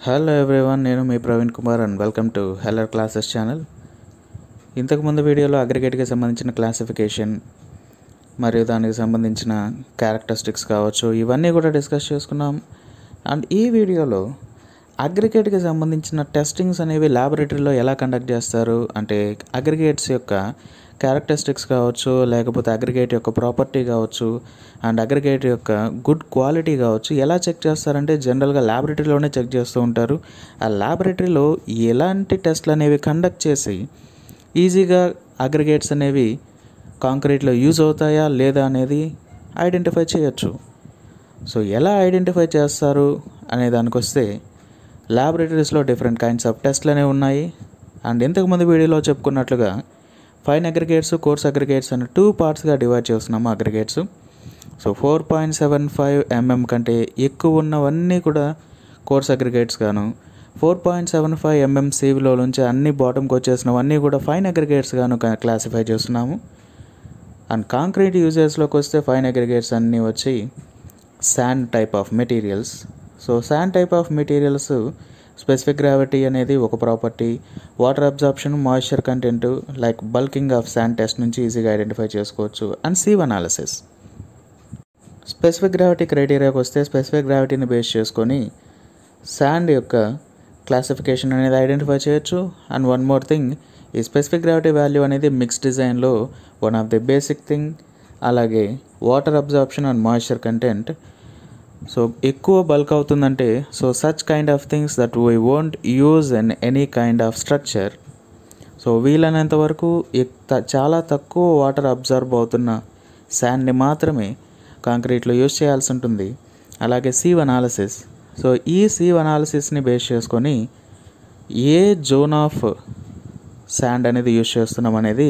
hello everyone నేను మీ Praveen Kumar and welcome to Heller classes channel ఇంతకుముందు వీడియోలో అగ్రిగేట్కి సంబంధించిన క్లాసిఫికేషన్ మరియు దానికి సంబంధించిన క్యారెక్టరిస్టిక్స్ కావచ్చు ఇవన్నీ కూడా డిస్కస్ చేసుకున్నాం అండ్ ఈ వీడియోలో అగ్రిగేట్కి సంబంధించిన టెస్టింగ్స్ అనేవి ల్యాబొరేటరీలో ఎలా కండక్ట్ చేస్తారు అంటే అగ్రిగేట్స్ యొక్క క్యారెక్టరిస్టిక్స్ కావచ్చు లేకపోతే అగ్రిగేట్ యొక్క ప్రాపర్టీ కావచ్చు అండ్ అగ్రిగేట్ యొక్క గుడ్ క్వాలిటీ కావచ్చు ఎలా చెక్ చేస్తారంటే జనరల్గా ల్యాబొరేటరీలోనే చెక్ చేస్తూ ఉంటారు ఆ ల్యాబొరేటరీలో ఎలాంటి టెస్ట్లు అనేవి కండక్ట్ చేసి ఈజీగా అగ్రిగేట్స్ అనేవి కాంక్రీట్లో యూజ్ అవుతాయా లేదా అనేది ఐడెంటిఫై చేయొచ్చు సో ఎలా ఐడెంటిఫై చేస్తారు అనే దానికి వస్తే ల్యాబొరేటరీస్లో డిఫరెంట్ కైండ్స్ ఆఫ్ టెస్ట్లు అనేవి ఉన్నాయి అండ్ ఇంతకుముందు వీడియోలో చెప్పుకున్నట్లుగా ఫైన్ అగ్రిగేట్స్ కోర్స్ అగ్రిగేట్స్ అని టూ పార్ట్స్గా డివైడ్ చేస్తున్నాము aggregates so four point seven five mm కంటే ఎక్కువ ఉన్నవన్నీ కూడా కోర్స్ అగ్రిగేట్స్ గాను four point seven five mm సివిలో నుంచి అన్ని బాటంకి వచ్చేసినవన్నీ కూడా ఫైన్ అగ్రిగేట్స్ గాను క్లాసిఫై చేస్తున్నాము అండ్ కాంక్రీట్ యూజెస్లోకి వస్తే ఫైన్ అగ్రిగేట్స్ అన్నీ వచ్చి sand type of materials so sand type of materials specific gravity అనేది ఒక property water absorption moisture content like bulking of sand test నుంచి ఈజీగా ఐడెంటిఫై చేసుకోవచ్చు and sieve analysis specific gravity క్రైటీరియాకి వస్తే స్పెసిఫిక్ గ్రావిటీని బేస్ చేసుకొని శాండ్ యొక్క క్లాసిఫికేషన్ అనేది ఐడెంటిఫై చేయొచ్చు అండ్ వన్ మోర్ థింగ్ ఈ స్పెసిఫిక్ గ్రావిటీ వాల్యూ అనేది మిక్స్ డిజైన్లో one of the basic thing అలాగే water absorption and moisture content so ఎక్కువ బల్క్ అవుతుందంటే so such kind of things that we won't use in any kind of structure so వీలైనంత వరకు ఎక్- త- చాలా తక్కువ వాటర్ అబ్జర్వ్ అవుతున్న శాండ్ని మాత్రమే కాంక్రీట్లో యూజ్ చేయాల్సి ఉంటుంది అలాగే సీవ్ అనాలిసిస్ సో ఈ సీవ్ అనాలిసిస్ని బేస్ చేసుకొని ఏ జోన్ ఆఫ్ శాండ్ అనేది యూజ్ చేస్తున్నాం అనేది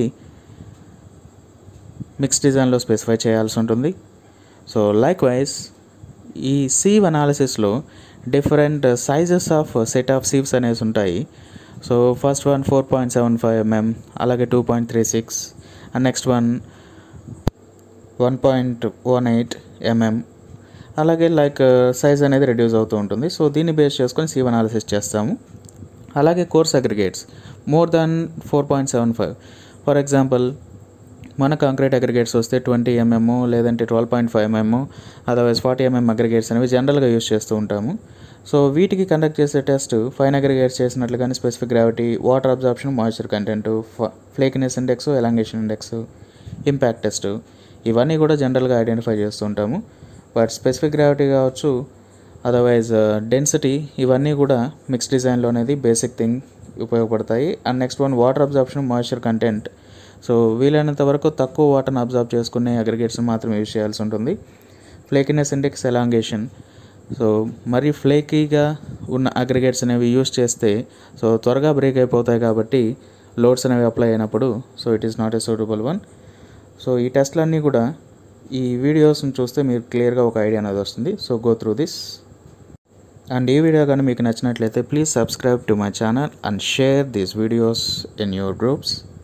మిక్స్ డిజైన్లో స్పెసిఫై చేయాల్సి ఉంటుంది సో లైక్ వైజ్ ఈ సీవ్ అనాలిసిస్లో different sizes of set of sieves అనేవి ఉంటాయి so first one four point seven five mm అలాగే two point three six and next one one point one eight mm అలాగే like size అనేది reduce అవుతూ ఉంటుంది so దీన్ని base చేసుకొని sieve analysis చేస్తాము అలాగే coarse aggregates more than four point seven five for example మన కాంక్రీట్ అగ్రిగేట్స్ వస్తే ట్వంటీ ఎంఎం లేదంటే twelve point five mm otherwise forty mm aggregates అనేవి జనరల్గా యూస్ చేస్తూ ఉంటాము సో వీటికి కండక్ట్ చేసే టెస్ట్ ఫైన్ అగ్రిగేట్స్ చేసినట్లుగానే specific gravity water absorption moisture content flakiness index elongation index impact test ఇవన్నీ కూడా జనరల్గా ఐడెంటిఫై చేస్తూ ఉంటాము బట్ స్పెసిఫిక్ గ్రావిటీ కావచ్చు అదర్వైజ్ డెన్సిటీ ఇవన్నీ కూడా మిక్స్ డిజైన్లో అనేది బేసిక్ థింగ్ ఉపయోగపడతాయి and next one water absorption moisture content so వీలైనంత వరకు తక్కువ వాటర్ని అబ్జర్వ్ చేసుకునే అగ్రిగేట్స్ మాత్రమే యూజ్ చేయాల్సి ఉంటుంది ఫ్లేకినెస్ ఇండెక్స్ ఎలాంగేషన్ సో మరి ఫ్లేకీగా ఉన్న అగ్రిగేట్స్ అనేవి యూజ్ చేస్తే సో త్వరగా బ్రేక్ అయిపోతాయి కాబట్టి లోడ్స్ అనేవి అప్లై అయినప్పుడు so it is not a suitable one so ఈ టెస్ట్లన్నీ కూడా ఈ వీడియోస్ని చూస్తే మీరు క్లియర్గా ఒక ఐడియా అనేది వస్తుంది so go through this and ఈ వీడియో కానీ మీకు నచ్చినట్లయితే please subscribe to my channel and share these videos in your groups